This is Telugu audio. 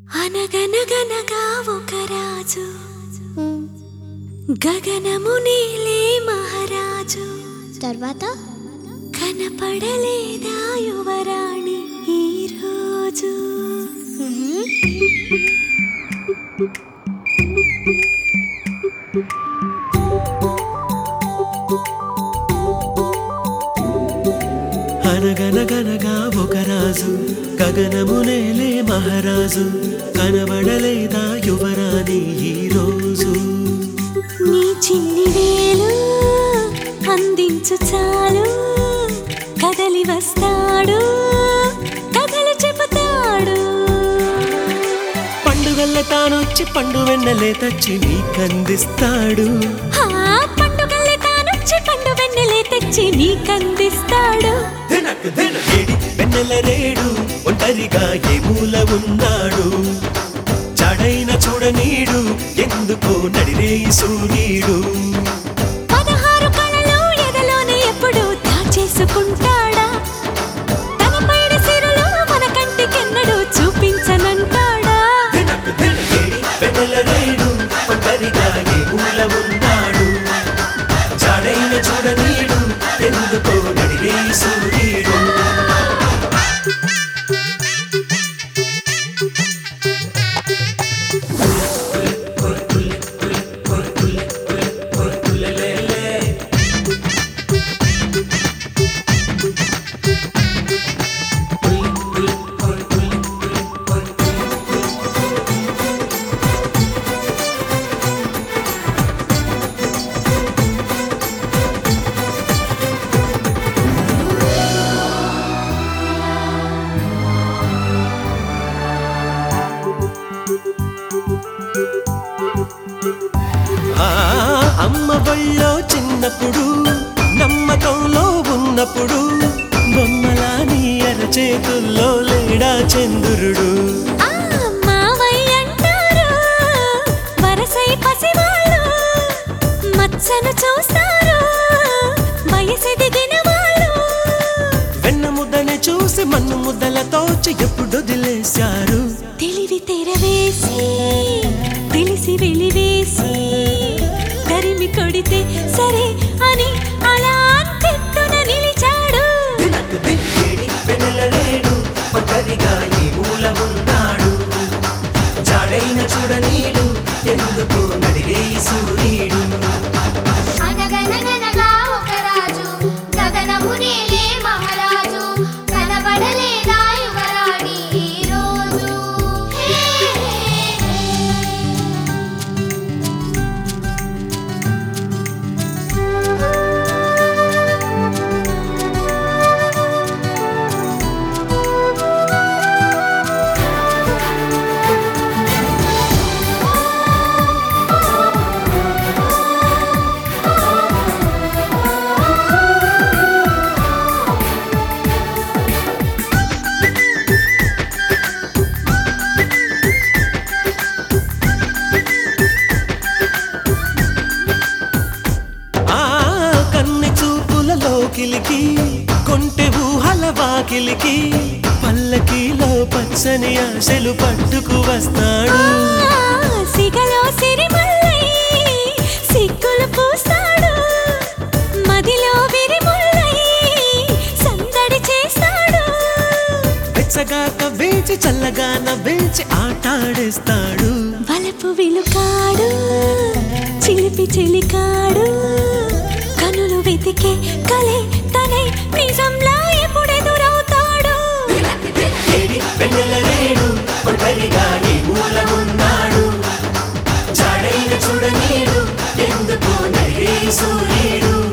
అనగనగనగా ఒక రాజు గగనము నీలే మహారాజు తర్వాత కనపడలేదా యువరాణి ఈ రోజు అనగనగనగా ఒక రాజు గగనమునేలే మహారాజు కనబడలేదా యువరాణి ఈ రోజు నీ చిన్ని వేలు అందించు చాలు కదలి వస్తాడు కథలు చెబుతాడు పండుగల్ల తానొచ్చి పండు వెన్నెలే తెచ్చి నీకందిస్తాడు ఆ పండుగల్లే తానొచ్చి పండు వెన్నెలే తెచ్చి నీకందిస్తాడు ఏడి వెన్నెల రేడు ఒంటరిగా ఏ మూల ఉన్నాడు చడైన చూడనీడు ఎందుకో నడిరే సూర్యుడు పదహారు కళలు ఎదలోనే ఎప్పుడు దాచేసుకుంటాడా తన పైడి సిరులు మన కంటికెన్నడూ చూపించనంటాడా ఏడి వెన్నెల రేడు ఒంటరిగా ఏ మూల ఉన్నాడు చడైన చూడనీడు ఎందుకో నడిరే సూర్యుడు ఆ అమ్మ బళ్ళో చిన్నప్పుడు నమ్మకంలో ఉన్నప్పుడు బొమ్మలా నీ అరచేతుల్లో లేడా చంద్రుడు ఆ మావయ్య అంటారు వరసై పసివాళ్ళు మచ్చను చూస్తారు వయసెదిగిన వాళ్ళు వెన్న ముద్దని చూసి మన్ను ముద్దలతోచి ఎప్పుడు వదిలేశారు తెలివి తెరవేసి తెలిసి వెలివేసి తరిమి కొడితే సరే అని అలా అంతెత్తున నిలిచాడు వెన్నెలరేడు ఒంటరిగా ఈ మూల ఉన్నాడు జాడైన చూడనీడు ఎందుకు నడిగే సూర్యుడు అనగనగనగా ఒక రాజు గగనమునేలే మహారాజు కనబడలేదా యువరాణి ఈ రోజు హే, హే, హే. ఆ కన్నె చూపులలోకిలికి కొంటె ఊహల వాకిలికి పల్లకీలో పచ్చని ఆశలు పట్టుకు వస్తాడు ఆ, సిగలో సిరిమల్లై సిగ్గులు పూస్తాడు మదిలో విరిముల్లై సందడి చేస్తాడు వెచ్చగాక వేచి చల్లగా నవ్వేచి ఆటాడేస్తాడు వలపు విలుకాడు చిలిపి చెలికాడు కనులు వెతికే కలే తనే నిజంలా ఎప్పుడెదురవుతాడు ఏడి వెన్నెలరేడు ఒంటరిగా ఈ మూల ఉన్నాడు జాడైన చూడనీడు ఎందుకు నడిగే సూర్యుడు